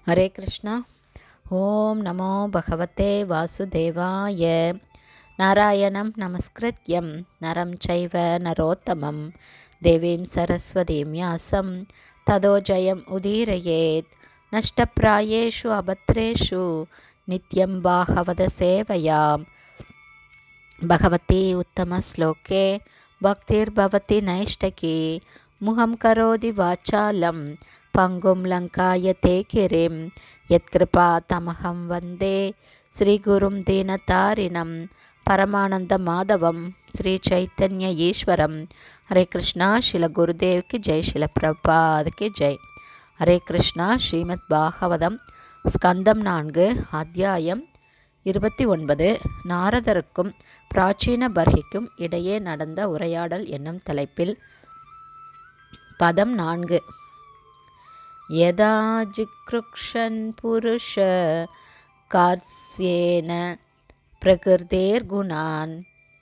ஹரே கிருஷ்ணா ஓம் நமோ பகவதே வாசுதேவாய நாராயணம் நமஸ்கிருத்யம் நரம் சைவ நரோத்தமம் தேவீம் சரஸ்வதீம் யாசம் ததோ ஜயம் உதீரயேத் நஷ்டப்பிராயேஷு அபத்ரேஷு நித்யம் பாகவத சேவையாம் भगवती उत्तमश्लोके भक्तिर्भवति नैष्टकी मुहं करोति वाचालं पङ्गुं लङ्कायते गिरिं यत्कृपा तमहं वन्दे श्रीगुरुं दीनतारिणं परमानन्दमाधवं श्रीचैतन्य ईश्वरं हरे कृष्णा शिल गुरुदेव की जय शिल प्रभात की जय हरे कृष्णा ஸ்ரீமத் பாகவதம் ஸ்கந்தம் நான்கு அத்தியாயம் இருபத்தி ஒன்பது நாரதருக்கும் பிராச்சீன பர்ஹிக்கும் இடையே நடந்த உரையாடல் என்னும் தலைப்பில் பதம் நான்கு யதா ஜிக்ருக்ஷன் புருஷ கார்ஸ்யேன பிரகிருதேர்குணான்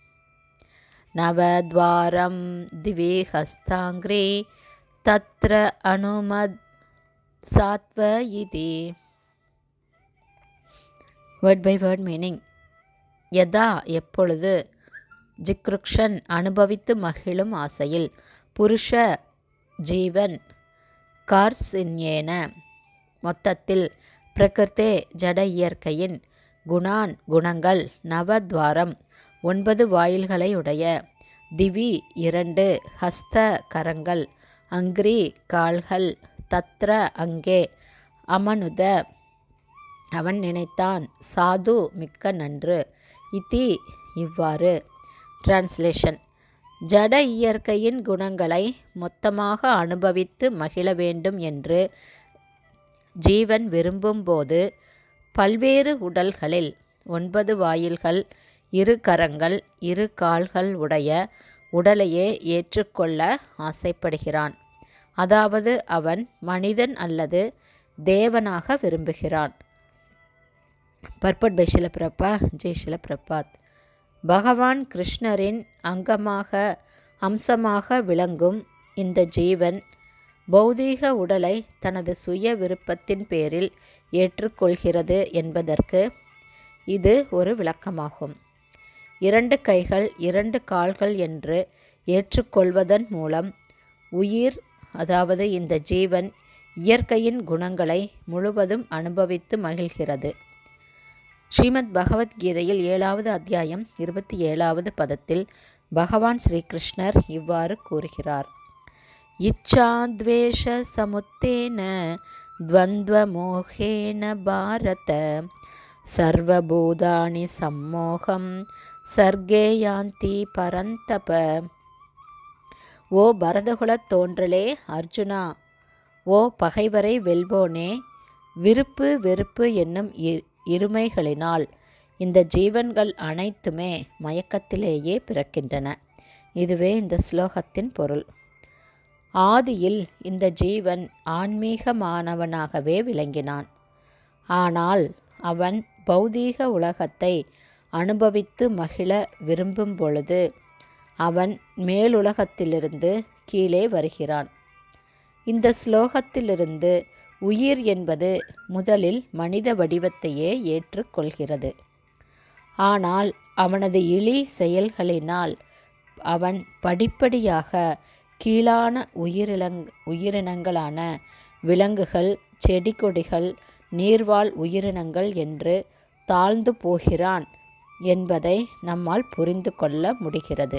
நவத்வாரம் திவி ஹஸ்தாங்கிரி தத்ர அனுமத் சாத்வ இதி வேர்ட் பை வேர்ட் மீனிங் யதா எப்பொழுது ஜிக்ருக்ஷன் அனுபவித்து மகிழும் ஆசையில் புருஷ ஜீவன் கார்சின்யேன மொத்தத்தில் பிரகிருத்தே ஜட இயற்கையின் குணான் குணங்கள் நவத்வாரம் ஒன்பது வாயில்களை உடைய திவி இரண்டு ஹஸ்த கரங்கள் அங்கிரி கால்கள் தத்ர அங்கே அமனுத அவன் நினைத்தான் சாது மிக்க நன்று இதி இவ்வாறு டிரான்ஸ்லேஷன் ஜட இயற்கையின் குணங்களை மொத்தமாக அனுபவித்து மகிழ வேண்டும் என்று ஜீவன் விரும்பும்போது பல்வேறு உடல்களில் ஒன்பது வாயில்கள் இரு கரங்கள் இரு கால்கள் உடைய உடலையே ஏற்றுக்கொள்ள ஆசைப்படுகிறான் அதாவது அவன் மனிதன் அல்லது தேவனாக விரும்புகிறான் பர்பட் பை ஷிலப்பிரப்பா ஜெய் ஷிலப்பிரபாத் பகவான் கிருஷ்ணரின் அங்கமாக அம்சமாக விளங்கும் இந்த ஜீவன் பௌதீக உடலை தனது சுய விருப்பத்தின் பேரில் ஏற்றுக்கொள்கிறது என்பதற்கு இது ஒரு விளக்கமாகும் இரண்டு கைகள் இரண்டு கால்கள் என்று ஏற்றுக்கொள்வதன் மூலம் உயிர் அதாவது இந்த ஜீவன் இயற்கையின் குணங்களை முழுவதும் அனுபவித்து மகிழ்கிறது ஸ்ரீமத் பகவத்கீதையில் ஏழாவது அத்தியாயம் இருபத்தி ஏழாவது பதத்தில் பகவான் ஸ்ரீகிருஷ்ணர் இவ்வாறு கூறுகிறார் இச்சாத்வேஷ சமுத்தேன துவந்த்வமோகேன பாரத சர்வபூதானி சம்மோகம் சர்க்கே யாந்தி பரந்தப ஓ பரதகுலத் தோன்றலே அர்ஜுனா ஓ பகைவரை வெல்வோனே விருப்பு வெறுப்பு என்னும் இருமைகளினால் இந்த ஜீவன்கள் அனைத்துமே மயக்கத்திலேயே பிறக்கின்றன இதுவே இந்த ஸ்லோகத்தின் பொருள் ஆதியில் இந்த ஜீவன் ஆன்மீகமானவனாகவே விளங்கினான் ஆனால் அவன் பௌதீக உலகத்தை அனுபவித்து மகிழ விரும்பும் பொழுது அவன் மேலுலகத்திலிருந்து கீழே வருகிறான் இந்த ஸ்லோகத்திலிருந்து உயிர் என்பது முதலில் மனித வடிவத்தையே ஏற்றுக்கொள்கிறது ஆனால் அவனது இழி செயல்களினால் அவன் படிப்படியாக கீழான உயிரினங் உயிரினங்களான விலங்குகள் செடி கொடிகள் நீர்வாழ் உயிரினங்கள் என்று தாழ்ந்து போகிறான் என்பதை நம்மால் புரிந்து கொள்ள முடிகிறது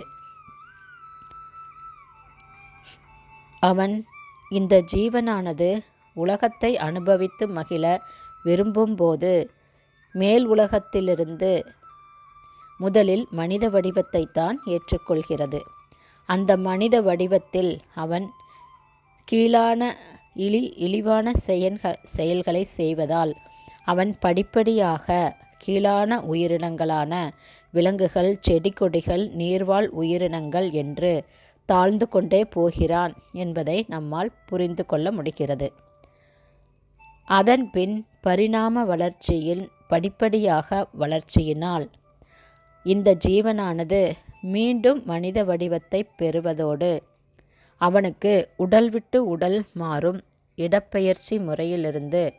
அவன் இந்த ஜீவனானது உலகத்தை அனுபவித்து மகிழ விரும்பும்போது மேல் உலகத்திலிருந்து முதலில் மனித வடிவத்தை தான் ஏற்றுக்கொள்கிறது அந்த மனித வடிவத்தில் அவன் கீழான இழி இழிவான செயல்க செயல்களை செய்வதால் அவன் படிப்படியாக கீழான உயிரினங்களான விலங்குகள் செடி கொடிகள் நீர்வாழ் உயிரினங்கள் என்று தாழ்ந்து கொண்டே போகிறான் என்பதை நம்மால் புரிந்து கொள்ள முடிகிறது அதன் பின் பரிணாம வளர்ச்சியில் படிப்படியாக வளர்ச்சியினால் இந்த ஜீவனானது மீண்டும் மனித வடிவத்தை பெறுவதோடு அவனுக்கு உடல் விட்டு உடல் மாறும் இடப்பெயர்ச்சி முறையிலிருந்து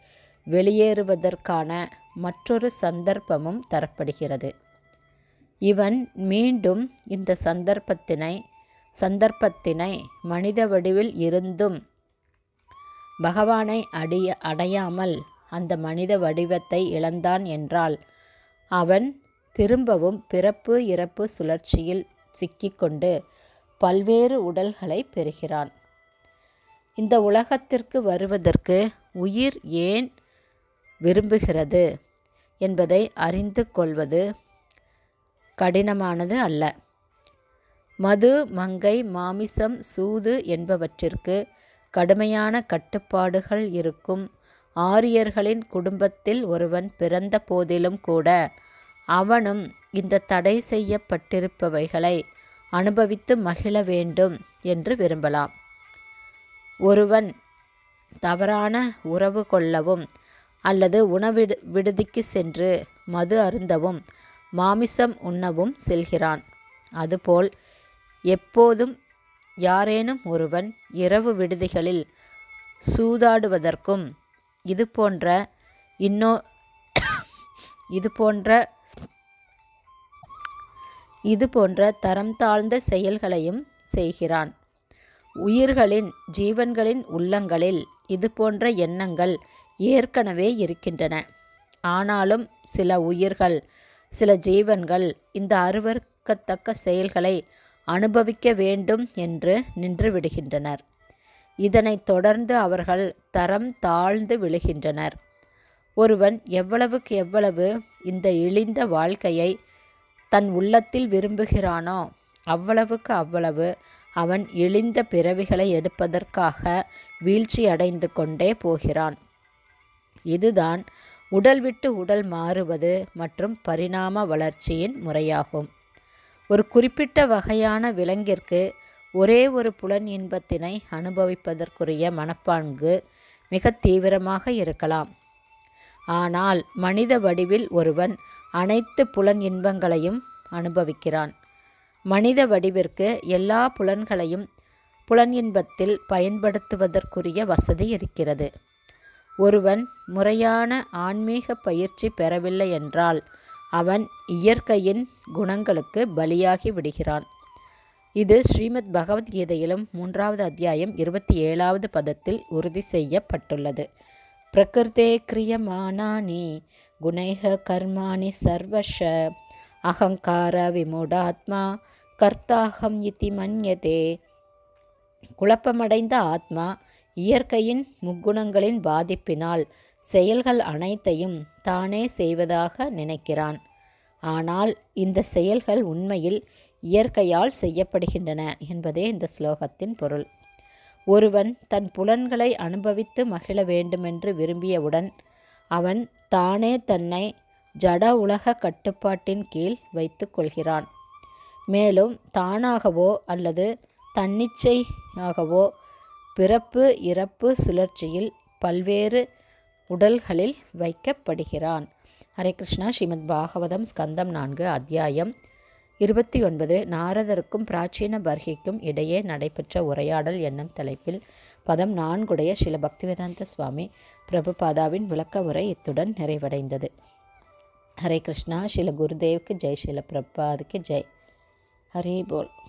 வெளியேறுவதற்கான மற்றொரு சந்தர்ப்பமும் தரப்படுகிறது இவன் மீண்டும் இந்த சந்தர்ப்பத்தினை சந்தர்ப்பத்தினை மனித வடிவில் இருந்தும் பகவானை அடைய அடையாமல் அந்த மனித வடிவத்தை இழந்தான் என்றால் அவன் திரும்பவும் பிறப்பு இறப்பு சுழற்சியில் சிக்கிக்கொண்டு பல்வேறு உடல்களை பெறுகிறான் இந்த உலகத்திற்கு வருவதற்கு உயிர் ஏன் விரும்புகிறது என்பதை அறிந்து கொள்வது கடினமானது அல்ல மது மங்கை மாமிசம் சூது என்பவற்றிற்கு கடுமையான கட்டுப்பாடுகள் இருக்கும் ஆரியர்களின் குடும்பத்தில் ஒருவன் பிறந்த போதிலும் கூட அவனும் இந்த தடை செய்யப்பட்டிருப்பவைகளை அனுபவித்து மகிழ வேண்டும் என்று விரும்பலாம் ஒருவன் தவறான உறவு கொள்ளவும் அல்லது உணவிடு விடுதிக்கு சென்று மது அருந்தவும் மாமிசம் உண்ணவும் செல்கிறான் அதுபோல் எப்போதும் யாரேனும் ஒருவன் இரவு விடுதிகளில் சூதாடுவதற்கும் இது போன்ற இன்னோ இது போன்ற இது போன்ற தரம் தாழ்ந்த செயல்களையும் செய்கிறான் உயிர்களின் ஜீவன்களின் உள்ளங்களில் இது போன்ற எண்ணங்கள் ஏற்கனவே இருக்கின்றன ஆனாலும் சில உயிர்கள் சில ஜீவன்கள் இந்த அருவருக்கத்தக்க செயல்களை அனுபவிக்க வேண்டும் என்று நின்று விடுகின்றனர் இதனைத் தொடர்ந்து அவர்கள் தரம் தாழ்ந்து விழுகின்றனர் ஒருவன் எவ்வளவுக்கு எவ்வளவு இந்த இழிந்த வாழ்க்கையை தன் உள்ளத்தில் விரும்புகிறானோ அவ்வளவுக்கு அவ்வளவு அவன் இழிந்த பிறவிகளை எடுப்பதற்காக வீழ்ச்சி அடைந்து கொண்டே போகிறான் இதுதான் உடல் விட்டு உடல் மாறுவது மற்றும் பரிணாம வளர்ச்சியின் முறையாகும் ஒரு குறிப்பிட்ட வகையான விலங்கிற்கு ஒரே ஒரு புலன் இன்பத்தினை அனுபவிப்பதற்குரிய மனப்பான்கு மிக தீவிரமாக இருக்கலாம் ஆனால் மனித வடிவில் ஒருவன் அனைத்து புலன் இன்பங்களையும் அனுபவிக்கிறான் மனித வடிவிற்கு எல்லா புலன்களையும் புலன் இன்பத்தில் பயன்படுத்துவதற்குரிய வசதி இருக்கிறது ஒருவன் முறையான ஆன்மீக பயிற்சி பெறவில்லை என்றால் அவன் இயற்கையின் குணங்களுக்கு பலியாகி விடுகிறான் இது ஸ்ரீமத் பகவத்கீதையிலும் மூன்றாவது அத்தியாயம் இருபத்தி ஏழாவது பதத்தில் உறுதி செய்யப்பட்டுள்ளது பிரகிருத்தே கிரியமானானி குணைக கர்மாணி சர்வஷ அகங்கார விமூடாத்மா கர்த்தாகம் இதி மன்யதே குழப்பமடைந்த ஆத்மா இயற்கையின் முக்குணங்களின் பாதிப்பினால் செயல்கள் அனைத்தையும் தானே செய்வதாக நினைக்கிறான் ஆனால் இந்த செயல்கள் உண்மையில் இயற்கையால் செய்யப்படுகின்றன என்பதே இந்த ஸ்லோகத்தின் பொருள் ஒருவன் தன் புலன்களை அனுபவித்து மகிழ வேண்டுமென்று விரும்பியவுடன் அவன் தானே தன்னை ஜட உலக கட்டுப்பாட்டின் கீழ் வைத்து கொள்கிறான் மேலும் தானாகவோ அல்லது தன்னிச்சையாகவோ பிறப்பு இறப்பு சுழற்சியில் பல்வேறு உடல்களில் வைக்கப்படுகிறான் ஹரே கிருஷ்ணா ஸ்ரீமத் பாகவதம் ஸ்கந்தம் நான்கு அத்தியாயம் இருபத்தி ஒன்பது நாரதருக்கும் பிராச்சீன பர்கிக்கும் இடையே நடைபெற்ற உரையாடல் என்னும் தலைப்பில் பதம் நான்குடைய ஸ்ரீல பக்திவேதாந்த சுவாமி பிரபுபாதாவின் விளக்க உரை இத்துடன் நிறைவடைந்தது ஹரே கிருஷ்ணா ஸ்ரீல குருதேவுக்கு ஜெய் ஸ்ரீல பிரபாதுக்கு ஜெய் ஹரே போல்